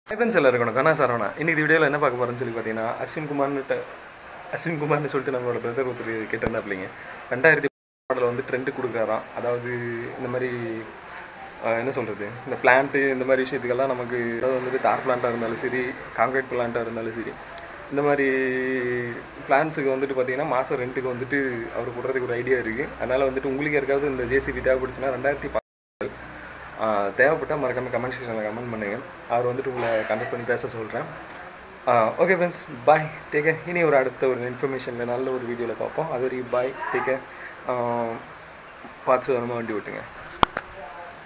friends எல்லாருக்கும் வணக்கம் நான் சரவணா இன்னைக்கு வீடியோவில் என்ன பார்க்க போகிறேன்னு சொல்லி பார்த்தீங்கன்னா அஸ்வின் குமார்னுட்ட அஸ்வின் குமார்னு சொல்லிட்டு நம்மளோட பிரதர் ஒருத்தர் கேட்டிருந்தாப்பிள்ளைங்க ரெண்டாயிரத்தி மாடல் வந்து ட்ரெண்ட் கொடுக்குறாராம் அதாவது இந்த மாதிரி ஆஹ், என்ன சொல்கிறது இந்த பிளான்ட்டு இந்த மாதிரி விஷயத்துக்கெல்லாம் நமக்கு அதாவது வந்துட்டு தார் பிளான்ட்டாக இருந்தாலும் சரி கான்க்ரீட் பிளான்ட்டாக இருந்தாலும் சரி இந்த மாதிரி பிளான்ஸுக்கு வந்துட்டு பார்த்தீங்கன்னா மாதம் ரெண்ட்டுக்கு வந்துட்டு அவர் கொடுறதுக்கு ஒரு ஐடியா இருக்குது அதனால் வந்துட்டு உங்களுக்கு யாருக்காவது இந்த ஜேசிபி தேவைப்படுச்சுன்னா ரெண்டாயிரத்தி தேவைப்பட்டால் மறக்காம கமெண்ட் செக்ஷனில் கமெண்ட் பண்ணுங்கள் அவர் வந்துட்டு உங்களை கண்டக்ட் பண்ணி பேச சொல்கிறேன் ஓகே ஃப்ரெண்ட்ஸ் பாய் டேக் இனி ஒரு அடுத்த ஒரு இன்ஃபர்மேஷனில் நல்ல ஒரு வீடியோவில் பார்ப்போம் அது வரைக்கும் பாய் டேக் பார்த்து வரமா வண்டி விட்டுங்க